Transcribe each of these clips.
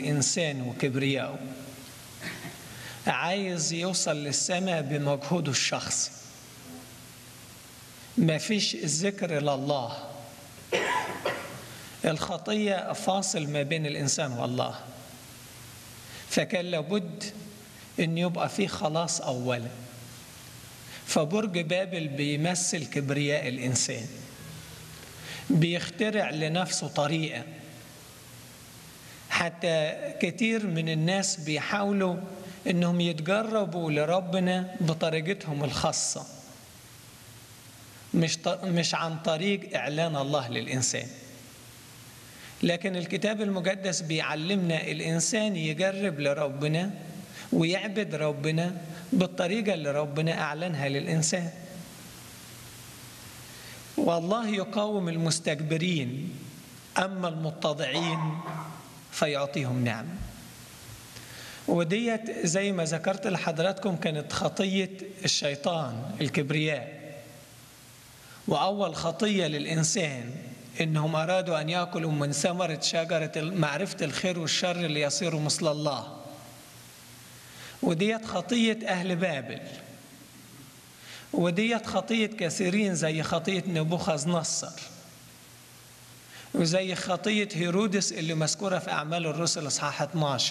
الإنسان وكبريائه عايز يوصل للسماء بمجهوده الشخصي ما فيش ذكر لله الخطية فاصل ما بين الإنسان والله فكان لابد أن يبقى فيه خلاص أولا فبرج بابل بيمثل كبرياء الإنسان بيخترع لنفسه طريقة حتى كتير من الناس بيحاولوا انهم يتجربوا لربنا بطريقتهم الخاصة مش مش عن طريق اعلان الله للانسان لكن الكتاب المقدس بيعلمنا الانسان يجرب لربنا ويعبد ربنا بالطريقة اللي ربنا اعلنها للانسان والله يقاوم المستكبرين اما المتضعين فيعطيهم نعمه وديت زي ما ذكرت لحضراتكم كانت خطيه الشيطان الكبرياء واول خطيه للانسان انهم ارادوا ان ياكلوا من ثمره شجره معرفه الخير والشر ليصيروا مثل الله وديت خطيه اهل بابل وديت خطية كثيرين زي خطية نبوخذ نصر وزي خطية هيرودس اللي مذكورة في أعمال الرسل إصحاح 12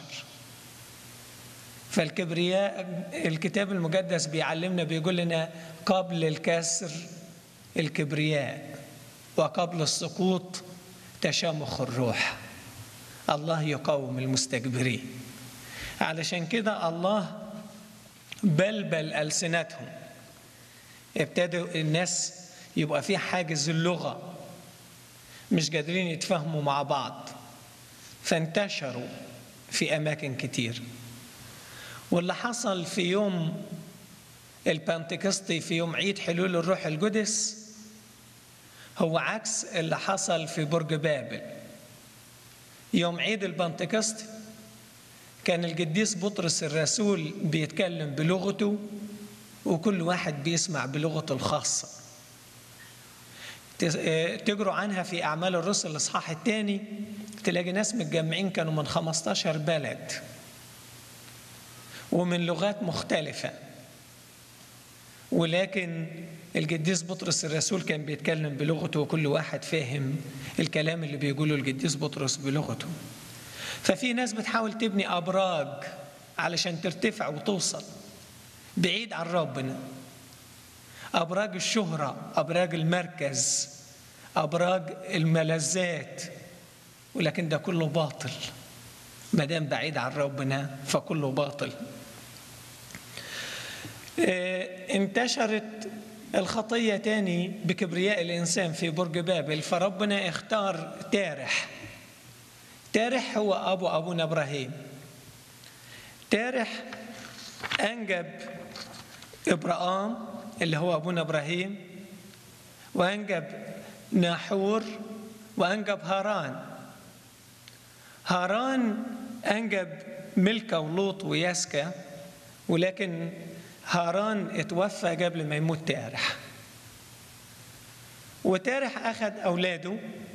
فالكبرياء الكتاب المقدس بيعلمنا بيقول لنا قبل الكسر الكبرياء وقبل السقوط تشامخ الروح الله يقاوم المستكبرين علشان كده الله بلبل ألسنتهم ابتدوا الناس يبقى في حاجز اللغة مش قادرين يتفاهموا مع بعض فانتشروا في أماكن كتير واللي حصل في يوم البنتكستي في يوم عيد حلول الروح القدس هو عكس اللي حصل في برج بابل يوم عيد البنتكست كان القديس بطرس الرسول بيتكلم بلغته وكل واحد بيسمع بلغته الخاصة تقروا عنها في أعمال الرسل الإصحاح الثاني تلاقي ناس متجمعين كانوا من 15 بلد ومن لغات مختلفة ولكن القديس بطرس الرسول كان بيتكلم بلغته وكل واحد فاهم الكلام اللي بيقوله القديس بطرس بلغته ففي ناس بتحاول تبني أبراج علشان ترتفع وتوصل بعيد عن ربنا أبراج الشهرة أبراج المركز أبراج الملذات ولكن ده كله باطل ما دام بعيد عن ربنا فكله باطل انتشرت الخطية تاني بكبرياء الإنسان في برج بابل فربنا اختار تارح تارح هو أبو أبونا إبراهيم تارح أنجب إبراهام اللي هو أبونا إبراهيم وأنجب ناحور وأنجب هاران هاران أنجب ملكة ولوط ويسكا ولكن هاران اتوفى قبل ما يموت تارح وتارح أخذ أولاده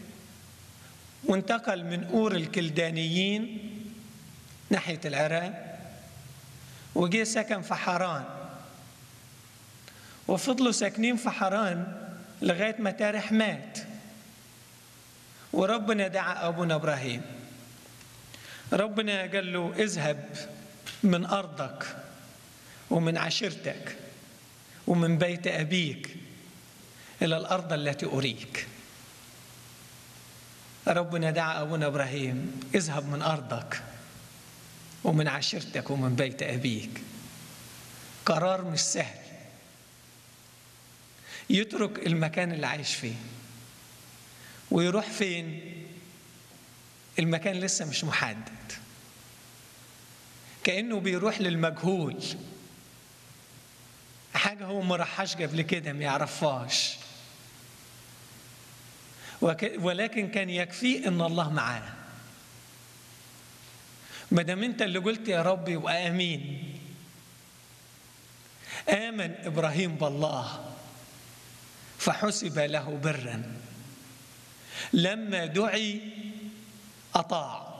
وانتقل من أور الكلدانيين ناحية العراق وجه سكن في حران وفضلوا ساكنين في حران لغاية ما تارح مات وربنا دعا أبونا إبراهيم ربنا قال له اذهب من أرضك ومن عشيرتك ومن بيت أبيك إلى الأرض التي أريك ربنا دعا أبونا إبراهيم اذهب من أرضك ومن عشيرتك ومن بيت أبيك قرار مش سهل يترك المكان اللي عايش فيه ويروح فين المكان لسه مش محدد كأنه بيروح للمجهول حاجة هو ما راحش قبل كده ما يعرفهاش ولكن كان يكفيه ان الله معاه ما دام انت اللي قلت يا رب يبقى امين امن ابراهيم بالله فحسب له برا لما دعي اطاع